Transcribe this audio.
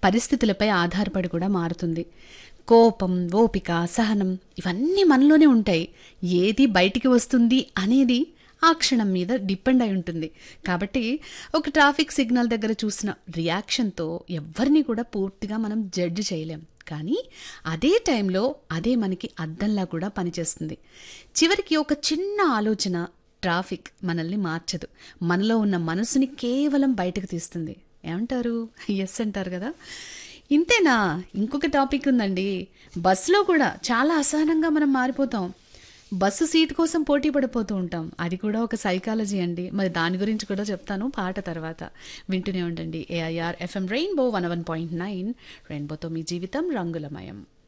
పరిస్థితులపై ఆధారపడి కూడా మారుతుంది కోపం ఓపిక సహనం ఇవన్నీ మనలోనే ఉంటాయి ఏది బయటికి వస్తుంది అనేది ఆ క్షణం మీద డిపెండ్ అయి ఉంటుంది కాబట్టి ఒక ట్రాఫిక్ సిగ్నల్ దగ్గర చూసిన రియాక్షన్తో ఎవరిని కూడా పూర్తిగా మనం జడ్జి చేయలేం కానీ అదే టైంలో అదే మనకి అద్దంలా కూడా పనిచేస్తుంది చివరికి ఒక చిన్న ఆలోచన ట్రాఫిక్ మనల్ని మార్చదు మనలో ఉన్న మనసుని కేవలం బయటకు తీస్తుంది ఏమంటారు ఎస్ అంటారు కదా ఇంతేనా ఇంకొక టాపిక్ ఉందండి బస్సులో కూడా చాలా అసహనంగా మనం మారిపోతాం బస్సు సీట్ కోసం పోటీ పడిపోతూ ఉంటాం అది కూడా ఒక సైకాలజీ అండి మరి దాని గురించి కూడా చెప్తాను పాట తర్వాత వింటూనే ఉండండి AIR FM rainbow one one point nine రెయిన్బోతో మీ జీవితం రంగులమయం